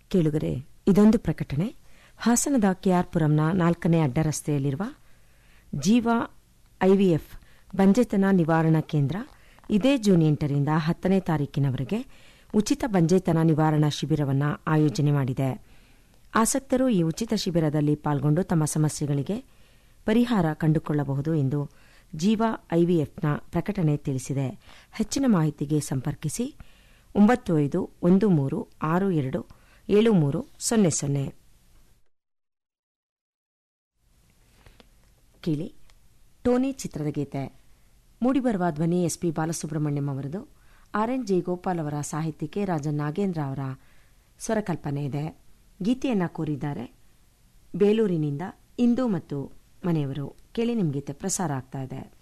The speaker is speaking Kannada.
ಕೇಳುಗರೆ ಇದೊಂದು ಪ್ರಕಟಣೆ ಹಾಸನದ ಕೆಆರ್ಪುರಂನ ನಾಲ್ಕನೇ ಅಡ್ಡ ರಸ್ತೆಯಲ್ಲಿರುವ ಜೀವ ಐವಿಎಫ್ ಬಂಜೆತನ ನಿವಾರಣಾ ಕೇಂದ್ರ ಇದೇ ಜೂನ್ ಎಂಟರಿಂದ ಹತ್ತನೇ ತಾರೀಕಿನವರೆಗೆ ಉಚಿತ ಬಂಜೆತನ ನಿವಾರಣಾ ಶಿಬಿರವನ್ನು ಆಯೋಜನೆ ಮಾಡಿದೆ ಆಸಕ್ತರು ಈ ಉಚಿತ ಶಿಬಿರದಲ್ಲಿ ಪಾಲ್ಗೊಂಡು ತಮ್ಮ ಸಮಸ್ಯೆಗಳಿಗೆ ಪರಿಹಾರ ಕಂಡುಕೊಳ್ಳಬಹುದು ಎಂದು ಜೀವ ಐವಿಎಫ್ನ ಪ್ರಕಟಣೆ ತಿಳಿಸಿದೆ ಹೆಚ್ಚಿನ ಮಾಹಿತಿಗೆ ಸಂಪರ್ಕಿಸಿ ಒಂಬತ್ತು ಐದು ಒಂದು ಮೂರು ಆರು ಎರಡು ಏಳು ಮೂರು ಸೊನ್ನೆ ಸೊನ್ನೆ ಕೇಳಿ ಟೋನಿ ಚಿತ್ರದ ಗೀತೆ ಮೂಡಿಬರುವ ಧ್ವನಿ ಎಸ್ಪಿ ಬಾಲಸುಬ್ರಹ್ಮಣ್ಯಂ ಅವರದು ಆರ್ ಎನ್ ಜೆ ಗೋಪಾಲ್ ಅವರ ಸಾಹಿತ್ಯಕ್ಕೆ ರಾಜನ್ ನಾಗೇಂದ್ರ ಅವರ ಸ್ವರಕಲ್ಪನೆ ಇದೆ ಗೀತೆಯನ್ನು ಕೋರಿದ್ದಾರೆ ಬೇಲೂರಿನಿಂದ ಇಂದು ಮತ್ತು ಮನೆಯವರು ಕೇಳಿ ನಿಮ್ಮ ಗೀತೆ ಪ್ರಸಾರ ಆಗ್ತಾ ಇದೆ